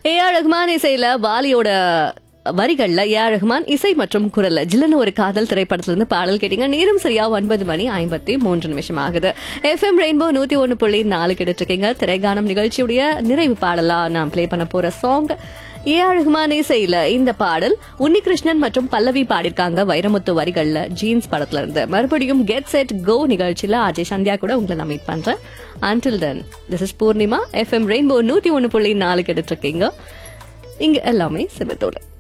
A R Rahman இசையில வாலியோட வரிகள்ல A R Rahman இசை மற்றும் குரல்ல ஜில்லன்னு ஒரு காதல் திரைப்படத்துல இருந்து பாடல் கேட்டீங்க நேரம் சரியா ஒன்பது மணி ஐம்பத்தி மூன்று நிமிஷம் ஆகுது எஃப்எம் ரெயின்போ நூத்தி ஒன்னு புள்ளி நாலு கிடைச்சிருக்கீங்க இருக்கீங்க திரைகானம் நிகழ்ச்சியுடைய நிறைவு பாடலா நான் ப்ளே பண்ண போற சாங் ஏ ஆர் ரஹ்மான் இசையில இந்த பாடல் உன்னிகிருஷ்ணன் மற்றும் பல்லவி பாடிருக்காங்க வைரமுத்து வரிகள்ல ஜீன்ஸ் படத்துல இருந்து மறுபடியும் கெட் செட் கோ நிகழ்ச்சியில அஜய் சந்தியா கூட உங்களை நான் மீட் பண்றேன் until then this is Poornima FM rainbow நூத்தி ஒன்னு புள்ளி நாலு கிடைச்சிருக்கீங்க இங்க எல்லாமே சிவத்தோடு